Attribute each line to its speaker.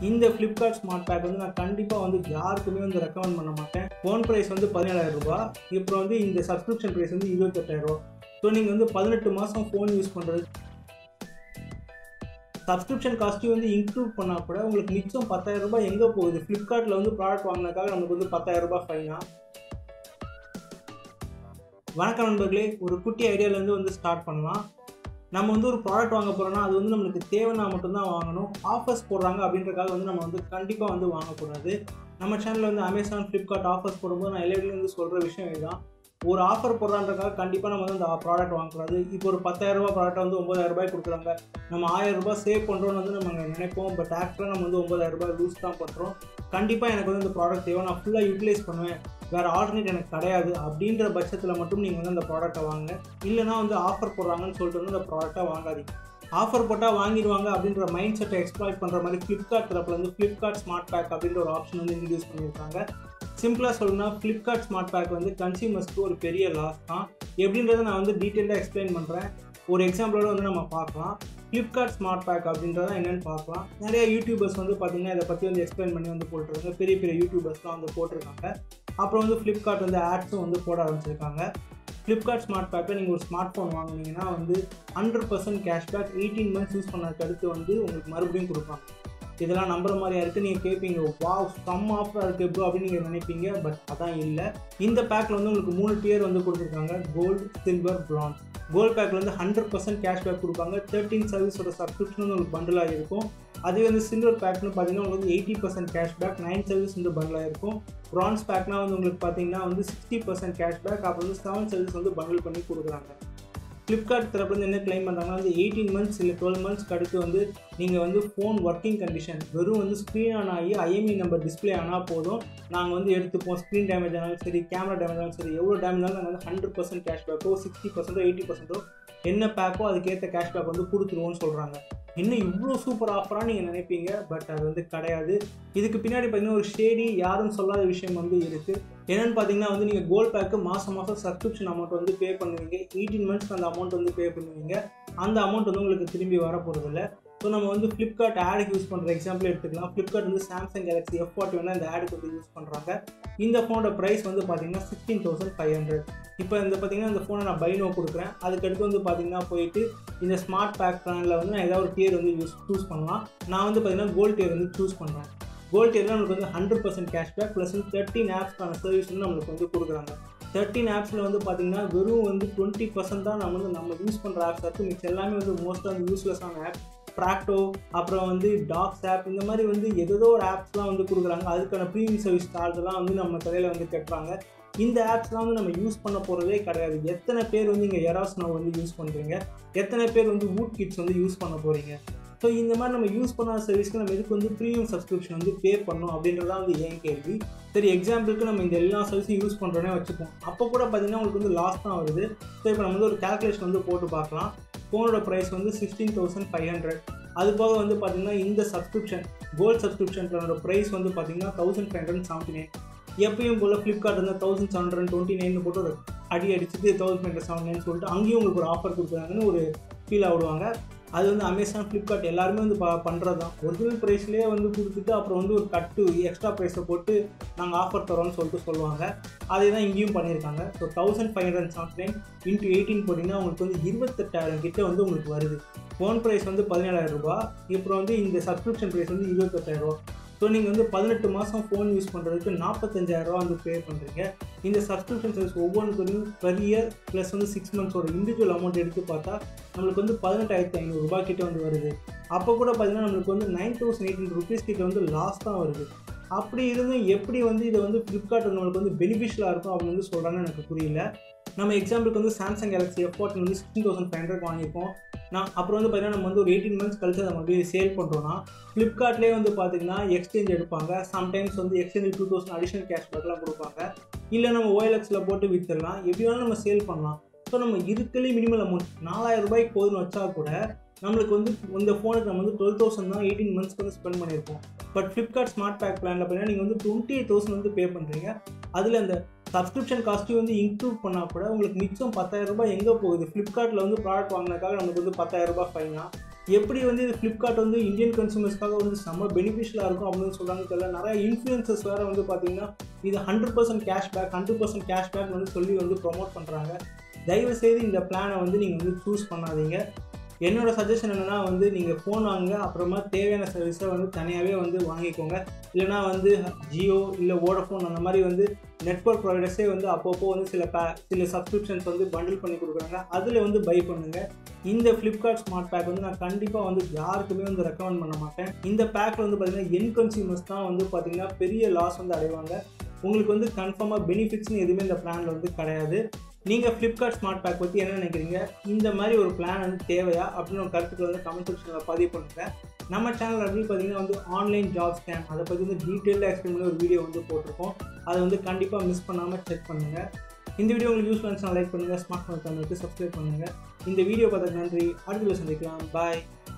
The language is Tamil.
Speaker 1: இந்த ஃப்ளிப்கார்ட் ஸ்மார்ட் பேக் வந்து நான் கண்டிப்பாக வந்து யாருக்குமே வந்து ரெக்கமெண்ட் பண்ண மாட்டேன் ஃபோன் ப்ரைஸ் வந்து பதினேழாயிரம் ரூபாய் இப்போ வந்து இந்த சப்ஸ்கிரிப்ஷன் ப்ரைஸ் வந்து இருபத்தெட்டாயிரம் ரூபா ஸோ நீங்கள் வந்து பதினெட்டு மாதம் ஃபோன் யூஸ் பண்ணுறது சப்ஸ்கிரிப்ஷன் காஸ்ட்டையும் வந்து இன்க்ளூட் பண்ணால் கூட உங்களுக்கு மிச்சம் பத்தாயிரம் ரூபாய் எங்கே போகுது ஃப்ளிப்கார்ட்டில் வந்து ப்ராடக்ட் வாங்கினதுக்காக நமக்கு வந்து பத்தாயிரம் ரூபாய் ஃபைனா வணக்கம் நண்பர்களே ஒரு குட்டி ஐடியாலேருந்து வந்து ஸ்டார்ட் பண்ணலாம் நம்ம வந்து ஒரு ப்ராடக்ட் வாங்க போகிறோம்னா அது வந்து நம்மளுக்கு தேவைன்னா மட்டும்தான் வாங்கணும் ஆஃபர்ஸ் போடுறாங்க அப்படின்றக்காக வந்து நம்ம வந்து கண்டிப்பாக வந்து வாங்கக்கூடாது நம்ம சேனலில் வந்து அமேசான் ஃப்ளிப்கார்ட் ஆஃபர்ஸ் போடும்போது நான் எல்லாருமே வந்து சொல்கிற விஷயம் இதுதான் ஒரு ஆஃபர் போடுறான்றக்காக கண்டிப்பாக நம்ம வந்து அந்த ப்ராடக்ட் வாங்கக்கூடாது இப்போ ஒரு பத்தாயிரரூபா ப்ராடக்ட் வந்து ஒம்பதாயிரம் ரூபாய் கொடுக்குறாங்க நம்ம ஆயிரம் ரூபாய் சேவ் பண்ணுறோன்னு வந்து நம்ம அங்கே நினைப்போம் பட் ஆக்சுவலாக நம்ம வந்து ஒம்பதாயிரம் ரூபாய் லூஸ் தான் பண்ணுறோம் கண்டிப்பாக எனக்கு வந்து இந்த ப்ராடக்ட் தேவை நான் ஃபுல்லாக யூட்டிலைஸ் பண்ணுவேன் வேறு ஆல்டர்னேட் எனக்கு கிடையாது அப்படின்ற பட்சத்தில் மட்டும் நீங்கள் வந்து அந்த ப்ராடக்ட்டை வாங்க இல்லைனா வந்து ஆஃபர் போடுறாங்கன்னு சொல்லிட்டு வந்து அந்த ப்ராடக்ட்டை வாங்காதீங்க ஆஃபர் போட்டால் வாங்கிடுவாங்க அப்படின்ற மைண்ட் செட்டை எக்ஸ்ப்ளாய்ட் பண்ணுற மாதிரி ஃப்ளிப்கார்ட் தரப்புல வந்து ஃப்ளிப்கார்ட் ஸ்மார்ட் பேக் அப்படின்ற ஒரு ஆப்ஷன் வந்து இன்ட்ரடியூஸ் பண்ணியிருக்காங்க சிம்பிளாக சொல்லணும்னா ஃப்ளிப்கார்ட் ஸ்மார்ட் பேக் வந்து கன்சியூமர்ஸ்க்கு ஒரு பெரிய லாஸ் தான் எப்படின்றத நான் வந்து டீட்டெயிலாக எக்ஸ்பிளைன் பண்ணுறேன் ஒரு எக்ஸாம்பிளோட வந்து நம்ம பார்க்கலாம் ஃப்ளிப்கார்ட் ஸ்மார்ட் பேக் அப்படின்றத என்னென்னு பார்க்கலாம் நிறைய யூடியூபர்ஸ் வந்து பார்த்திங்கன்னா இதை பற்றி வந்து எக்ஸ்பிளைன் பண்ணி வந்து போட்டிருக்காங்க பெரிய பெரிய யூடியூபர்ஸ்லாம் வந்து போட்டிருக்காங்க அப்புறம் வந்து ஃப்ளிப்கார்ட் வந்து ஆட்ஸும் வந்து போட ஆரம்பிச்சிருக்காங்க ஃப்ளிப்கார்ட் ஸ்மார்ட் பேக்கில் நீங்கள் ஒரு ஸ்மார்ட் ஃபோன் வாங்குனீங்கன்னா வந்து hundred percent cashback eighteen months use பண்ணதுக்கு அடுத்து வந்து உங்களுக்கு மறுபடியும் கொடுப்பாங்க இதெல்லாம் நம்புற மாதிரியா இருக்குது நீங்கள் கேட்பீங்க வா சம் ஆஃபராக இருக்குது ப்ரோ அப்படின்னு நீங்கள் நினைப்பீங்க பட் அதான் இல்லை இந்த பேக்கில் வந்து உங்களுக்கு மூணு டியர் வந்து கொடுத்துருக்காங்க கோல்டு சில்வர் பிரான்ஸ் கோல்ட் பேக்கில் வந்து ஹண்ட்ரட் பர்சன்ட் கேஷ்பேக் கொடுப்பாங்க தேர்ட்டின் சர்வீஸோட சப்ஸ்கிரிப்ஷன் வந்து உங்களுக்கு பண்டிலாக இருக்கும் அதே வந்து சில்வர் பேக்னு பார்த்தீங்கன்னா உங்களுக்கு வந்து eighty percent cashback nine service வந்து பண்டிலாக இருக்கும் ப்ரான்ஸ் பேக்னா வந்து உங்களுக்கு பார்த்தீங்கன்னா வந்து சிக்ஸ்டி பர்சன்ட் கேஷ்பேக் அப்புறம் வந்து செவன் சர்வீஸ் வந்து பண்டில் பண்ணி கொடுக்குறாங்க ஃப்ளிப்கார்ட் தரப்புலேருந்து என்ன கிளைம் பண்ணுறாங்கன்னா வந்து எயிட்டீன் மந்த்ஸ் இல்லை டுவெல் மந்த்ஸ்க்கு அடுத்து வந்து நீங்கள் வந்து ஃபோன் ஒர்க்கிங் கண்டிஷன் வெறும் வந்து ஸ்க்ரீன் ஆன் ஆகி ஐஎம்இ நம்பர் டிஸ்பிளே ஆனால் போதும் நாங்கள் வந்து எடுத்துப்போம் ஸ்க்ரீன் டேமேஜ் ஆனாலும் சரி கேமரா டேமேஜ் ஆனாலும் சரி எவ்வளோ டேமேஜ் ஆனாலும் நாங்கள் வந்து ஹண்ட்ரட் பர்சன்ட் கேஷ்பேக்கோ சிக்ஸ்டி பர்சன்டோ எயிட்டி பர்சன்டோ என்ன பேக்கோ அதுக்கேற்ற கேஷ்பேக் வந்து கொடுத்துருவோம்னு சொல்கிறாங்க இன்னும் இவ்வளோ சூப்பர் ஆஃபராக நீங்கள் நினைப்பீங்க பட் அது வந்து கிடையாது இதுக்கு பின்னாடி பார்த்தீங்கன்னா ஒரு ஷேடி யாரும் சொல்லாத விஷயம் வந்து இருக்குது என்னென்னு பார்த்தீங்கன்னா வந்து நீங்கள் கோல்ட் பேக்கு மாதம் மாதம் சப்ஸ்கிரிப்ஷன் அமௌண்ட் வந்து பே பண்ணுவீங்க எயிட்டீன் மந்த்ஸ்க்கு அந்த அமௌண்ட் வந்து பே பண்ணுவீங்க அந்த அமௌண்ட் வந்து உங்களுக்கு திரும்பி வர போகிறதில்ல ஸோ நம்ம வந்து ஃப்ளிப்கார்ட் ஆடுக்கு யூஸ் பண்ணுற எக்ஸாம்பிள் எடுத்துக்கலாம் ஃப்ளிப்கார்ட் வந்து Samsung Galaxy F forty one இந்த ஆடுக்கு வந்து யூஸ் பண்ணுறாங்க இந்த ஃபோனோட ப்ரைஸ் வந்து பார்த்தீங்கன்னா சிக்ஸ்டீன் தௌசண்ட் ஃபைவ் ஹண்ட்ரட் இப்போ இந்த பார்த்தீங்கன்னா இந்த ஃபோனை நான் பைனோ கொடுக்குறேன் அதுக்கடுத்து வந்து பார்த்தீங்கன்னா போயிட்டு இந்த ஸ்மார்ட் பேக் பிளானில் வந்து நான் ஏதாவது ஒரு டியர் வந்து யூஸ் சூஸ் பண்ணலாம் நான் வந்து பார்த்தீங்கன்னா கோல்ட் டியர் வந்து சூஸ் பண்ணுறேன் கோல்ட் டியரில் நம்மளுக்கு வந்து ஹண்ட்ரட் பர்சன்ட் கேஷ்பேக் ப்ளஸ் வந்து தேர்ட்டின் ஆப்ஸ்க்கான சர்வீஸ் வந்து நம்மளுக்கு வந்து கொடுக்குறாங்க தேர்ட்டின் ஆப்ஸில் வந்து பார்த்தீங்கன்னா வெறும் வந்து டுவெண்ட்டி பர்சன்ட் தான் நம்ம வந்து நம்ம யூஸ் பண்ணுற ஆப்ஸ் இருக்குது மிச்சம் எல்லாமே வந்து மோஸ்ட்டாக வந்து யூஸ்லெஸ்ஸான ஆப் ப்ராக்டோ அப்புறம் வந்து டாக்ஸ் ஆப் இந்த மாதிரி வந்து ஏதோ ஒரு ஆப்ஸ்லாம் வந்து கொடுக்குறாங்க அதுக்கான ப்ரீமியம் சர்வீஸ் சார்ஜெல்லாம் வந்து நம்ம தலையில் வந்து கட்டுறாங்க இந்த ஆப்ஸ்லாம் வந்து நம்ம யூஸ் பண்ண போகிறதே கிடையாது எத்தனை பேர் வந்து இங்கே எராஸ் நோ வந்து யூஸ் பண்ணுறீங்க எத்தனை பேர் வந்து வூட் கிட்ஸ் வந்து யூஸ் பண்ண போகிறீங்க ஸோ இந்த மாதிரி நம்ம யூஸ் பண்ணாத சர்வீஸ்க்கு நம்ம எதுக்கு வந்து ப்ரீமியம் சப்ஸ்கிரிப்ஷன் வந்து பே பண்ணணும் அப்படின்றதான் வந்து ஏன் கேள்வி சரி எக்ஸாம்பிளுக்கு நம்ம இந்த எல்லா சர்வீஸும் யூஸ் பண்ணுறோன்னே வச்சுப்போம் அப்போ கூட பார்த்தீங்கன்னா உங்களுக்கு வந்து லாஸ் தான் வருது ஸோ இப்போ நம்ம வந்து ஒரு கேல்குலேஷன் வந்து போட்டு பார்க்கலாம் ஃபோனோட ப்ரைஸ் வந்து சிக்ஸ்டீன் தௌசண்ட் ஃபைவ் ஹண்ட்ரட் அது போக வந்து பார்த்தீங்கன்னா இந்த சப்ஸ்கிரிப்ஷன் கோல்ட் சப்ஸ்கிரிப்ஷன் பிளானோட ப்ரைஸ் வந்து பார்த்தீங்கன்னா thousand five hundred seventy nine எப்பயும் போல் ஃப்ளிப்கார்ட் வந்து thousand seven hundred twenty nine போட்டு ஒரு அடி அடிச்சுட்டு thousand five hundred seven nine சொல்லிட்டு அங்கேயும் உங்களுக்கு ஒரு ஆஃபர் கொடுக்குறாங்கன்னு ஒரு ஃபீல் ஆகிடுவாங்க அது வந்து அமேசான் ஃப்ளிப்கார்ட் எல்லாருமே வந்து ப பண்ணுறது தான் ஒரிஜினல் ப்ரைஸ்லேயே வந்து கொடுத்துட்டு அப்புறம் வந்து ஒரு கட்டு எக்ஸ்ட்ரா ப்ரைஸை போட்டு நாங்கள் ஆஃபர் தரோம்னு சொல்லிட்டு சொல்லுவாங்க அதே தான் இங்கேயும் பண்ணியிருக்காங்க so thousand five hundred seventy nine into eighteen போட்டிங்கன்னா உங்களுக்கு வந்து இருபத்தெட்டாயிரம் கிட்ட வந்து உங்களுக்கு வருது ஃபோன் ப்ரைஸ் வந்து பதினேழாயிரம் ரூபாய் அப்புறம் வந்து இந்த சப்ஸ்கிரிப்ஷன் ப்ரைஸ் வந்து இருபத்தெட்டாயிரம் ரூபா ஸோ நீங்கள் வந்து பதினெட்டு மாதம் ஃபோன் யூஸ் பண்ணுறதுக்கு நாற்பத்தஞ்சாயிரரூவா வந்து பே பண்ணுறீங்க இந்த சப்ஸ்கிரிப்ஷன் சர்வீஸ் ஒவ்வொன்றுக்கும் பெர் இயர் ப்ளஸ் வந்து சிக்ஸ் மந்த்ஸோட இண்டிவிஜுவல் அமௌண்ட் எடுத்து பார்த்தா நம்மளுக்கு வந்து பதினெட்டாயிரத்தி ஐநூறுரூபா கிட்ட வந்து வருது அப்போ கூட பார்த்தீங்கன்னா நம்மளுக்கு வந்து nine thousand eight hundred rupees கிட்ட வந்து லாஸ் தான் வருது அப்படி இருந்தும் எப்படி வந்து இதை வந்து ஃப்ளிப்கார்ட் நம்மளுக்கு வந்து பெனிஃபிஷியலாக இருக்கும் அப்படின்னு வந்து சொல்கிறாங்கன்னு எனக்கு புரியல நம்ம எக்ஸாம்பிளுக்கு வந்து சாம்சங் கேலக்ஸி எஃப் ஃபார்ட்டின் வந்து சிக்ஸ்டீன் தௌசண்ட் ஃபைவ் ஹண்ட்ரட் வாங்கியிருக்கோம் நான் அப்புறம் வந்து பார்த்தீங்கன்னா நம்ம வந்து ஒரு எயிட்டீன் மந்த்ஸ் கழிச்சு அதை மறுபடியும் சேல் பண்ணுறோன்னா ஃப்ளிப்கார்ட்லேயே வந்து பார்த்தீங்கன்னா எக்ஸ்சேஞ்ச் எடுப்பாங்க சம்டைம்ஸ் வந்து எக்ஸ்சேஞ்ச் டூ தௌசண்ட் அடிஷனல் கேஷ்பேக்லாம் கொடுப்பாங்க இல்லை நம்ம ஓஎல்எக்ஸில் போட்டு விற்றுடலாம் எப்படி வேணாலும் நம்ம சேல் பண்ணலாம் ஸோ நம்ம இருக்கலே மினிமல் அமௌண்ட் நாலாயிரம் ரூபாய்க்கு போதுன்னு வச்சா கூட நம்மளுக்கு வந்து இந்த ஃபோனுக்கு நம்ம வந்து டுவெல் தௌசண்ட் தான் எயிட்டீன் மந்த்ஸ்க்கு வந்து ஸ்பெண்ட் பண்ணியிருப்போம் பட் ஃப்ளிப்கார்ட் ஸ்மார்ட் பேக் பிளானில் பார்த்தீங்கன்னா நீங்கள் வந்து டுவெண்ட்டி எயிட் தௌசண்ட் வந்து பே பண்ணுறீங்க அதில் அந்த சப்ஸ்கிரிப்ஷன் காஸ்ட்டையும் வந்து இன்க்ளூட் பண்ணால் கூட உங்களுக்கு மிச்சம் பத்தாயிரம் ரூபாய் எங்கே போகுது ஃப்ளிப்கார்ட்டில் வந்து ப்ராடக்ட் வாங்கினதுக்காக நமக்கு வந்து பத்தாயிரம் ரூபாய் ஃபைனா எப்படி வந்து இது ஃப்ளிப்கார்ட் வந்து இந்தியன் கன்சூமர்ஸ்க்காக வந்து செம்ம பெனிஃபிஷியலாக இருக்கும் அப்படின்னு சொல்கிறாங்க தெரியல நிறைய இன்ஃப்ளூயன்சஸ் வேறு வந்து பார்த்தீங்கன்னா இது hundred percent cashback hundred percent cashback வந்து சொல்லி வந்து ப்ரொமோட் பண்ணுறாங்க தயவுசெய்து இந்த பிளானை வந்து நீங்கள் வந்து சூஸ் பண்ணாதீங்க என்னோட சஜஷன் என்னென்னா வந்து நீங்கள் ஃபோன் வாங்குங்க அப்புறமா தேவையான சர்வீஸை வந்து தனியாகவே வந்து வாங்கிக்கோங்க இல்லைனா வந்து ஜியோ இல்லை வோடஃபோன் அந்த மாதிரி வந்து நெட்ஒர்க் ப்ரொவைடர்ஸே வந்து அப்பப்போ வந்து சில பே சில சப்ஸ்கிரிப்ஷன்ஸ் வந்து பண்டில் பண்ணி கொடுக்குறாங்க அதில் வந்து பை பண்ணுங்கள் இந்த ஃப்ளிப்கார்ட் ஸ்மார்ட் பேக் வந்து நான் கண்டிப்பாக வந்து யாருக்குமே வந்து ரெக்கமெண்ட் பண்ண மாட்டேன் இந்த பேக்கில் வந்து பார்த்திங்கன்னா என் கன்சியூமர்ஸ் தான் வந்து பார்த்திங்கன்னா பெரிய லாஸ் வந்து அடைவாங்க உங்களுக்கு வந்து கன்ஃபார்மாக பெனிஃபிட்ஸ்னு எதுவுமே இந்த பிளானில் வந்து கிடையாது நீங்கள் ஃப்ளிப்கார்ட் ஸ்மார்ட் பேக் பற்றி என்ன நினைக்கிறீங்க இந்த மாதிரி ஒரு பிளான் வந்து தேவையா அப்படின்னு ஒரு கருத்துக்கள் வந்து கமெண்ட் செக்ஷனில் பதிவு பண்ணுங்கள் நம்ம சேனல் அப்படி பார்த்தீங்கன்னா வந்து ஆன்லைன் ஜாப் ஸ்கேம் அதை பற்றி வந்து டீட்டெயிலாக எக்ஸ்பிளைன் பண்ணி ஒரு வீடியோ வந்து போட்டிருக்கோம் அதை வந்து கண்டிப்பாக மிஸ் பண்ணாமல் செக் பண்ணுங்கள் இந்த வீடியோ உங்களுக்கு யூஸ் பண்ணுச்சுன்னா லைக் பண்ணுங்கள் ஸ்மார்ட் ஃபோன் சேனலுக்கு சப்ஸ்கிரைப் பண்ணுங்கள் இந்த வீடியோ பார்த்த நன்றி அடுத்த சந்திக்கலாம் பாய்